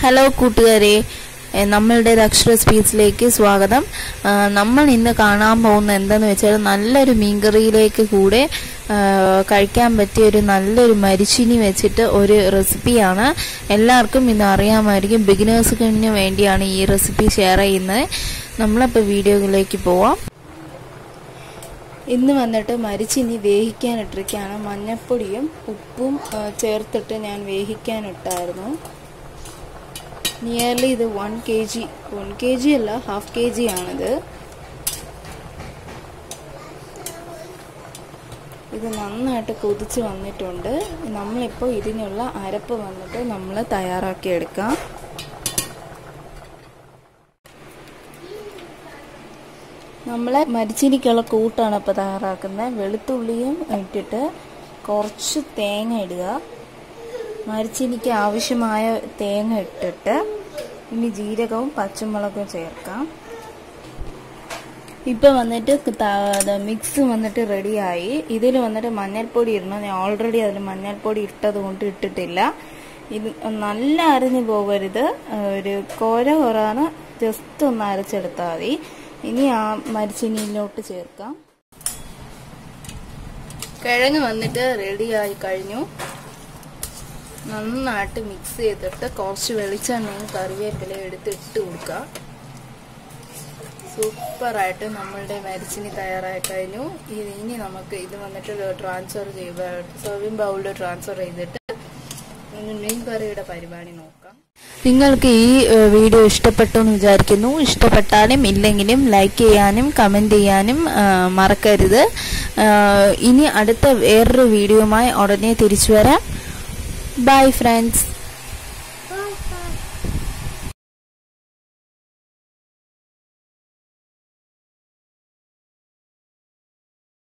hello കൂട്ടുകാരെ A, നമ്മളുടെ അക്ഷര സ്പീച്ചിലേക്ക് സ്വാഗതം ആ, നമ്മൾ ഇന്ന് കാണാൻ പോകുന്ന എന്താന്ന് വെച്ചാൽ നല്ലൊരു മീൻകറിയിലേക്ക് കൂടെ ആ, കഴിക്കാൻ പറ്റിയ ഒരു നല്ലൊരു മരിച്ചിനി വെച്ചിട്ട് ഒരു റെസിപ്പിയാണ് എല്ലാവർക്കും ഇന്ന് അറിയാമായിരിക്കും ബിഗിനേഴ്സിന് വേണ്ടിയാണ് ഈ റെസിപ്പി ഷെയർ ചെയ്യുന്നത് നമ്മളപ്പോൾ വീഡിയോയിലേക്ക് പോവാം ഇന്ന് വന്നിട്ട് മരിച്ചിനി വേവിക്കാനിട്ടിരിക്കുകയാണ് മഞ്ഞപ്പൊടിയും ഉപ്പും ആ, ചേർത്തിട്ട് ഞാൻ വേവിക്കാനിട്ടായിരുന്നു നിയർലി ഇത് one K G one K G അല്ല ഹാഫ് കെ ജി ആണിത് ഇത് നന്നായിട്ട് കൊതിച്ച് വന്നിട്ടുണ്ട് നമ്മളിപ്പോൾ ഇതിനുള്ള അരപ്പ് വന്നിട്ട് നമ്മൾ തയ്യാറാക്കി എടുക്കാം നമ്മളെ മരിച്ചിനിക്കുള്ള കൂട്ടാണ് ഇപ്പോൾ തയ്യാറാക്കുന്നത് വെളുത്തുള്ളിയും ഇട്ടിട്ട് കുറച്ച് തേങ്ങ ഇടുക മരിച്ചിനിക്ക് ആവശ്യമായ തേങ്ങ ഇട്ടിട്ട് ഇനി ജീരകവും പച്ചമുളകും ചേർക്കാം ഇപ്പം വന്നിട്ട് ത- മിക്സ് വന്നിട്ട് റെഡിയായി ഇതിൽ വന്നിട്ട് മഞ്ഞൾപ്പൊടി ഇടണം ഞാൻ ഓൾറെഡി അതിൽ മഞ്ഞൾപ്പൊടി ഇട്ടത് കൊണ്ട് ഇട്ടിട്ടില്ല ഇത് നല്ല അരഞ്ഞു പോകരുത് ഒരു കോര കൊറാന്ന് ജസ്റ്റ് ഒന്ന് അരച്ചെടുത്താൽ മതി ഇനി ആ മരിച്ചിനിയിലോട്ട് ചേർക്കാം കിഴങ്ങ് വന്നിട്ട് റെഡിയായി കഴിഞ്ഞു നന്നായിട്ട് മിക്സ് ചെയ്തിട്ട് കുറച്ച് വെളിച്ചെണ്ണയും കറിവേപ്പിലയും എടുത്ത് ഇട്ട് കൊടുക്കുക സൂപ്പറായിട്ട് നമ്മളുടെ മരിച്ചിനി തയ്യാറായി കഴിഞ്ഞു ഇത് ഇനി നമുക്ക് ഇത് വന്നിട്ട് ട്രാൻസ്ഫർ ചെയ്യുക സെർവിങ് ബൗളിൽ ട്രാൻസ്ഫർ ചെയ്തിട്ട് മീൻ കറിയുടെ പരിപാടി നോക്കാം നിങ്ങൾക്ക് ഈ ഏഹ്, വീഡിയോ ഇഷ്ടപ്പെട്ടു എന്ന് വിചാരിക്കുന്നു ഇഷ്ടപ്പെട്ടാലും ഇല്ലെങ്കിലും ലൈക്ക് ചെയ്യാനും കമൻറ്റ് ചെയ്യാനും ഏഹ്, മറക്കരുത് ഏഹ്, ഇനി അടുത്ത വേറൊരു വീഡിയോയുമായി ഉടനെ തിരിച്ചു വരാം ബൈ ഫ്രണ്ട്സ്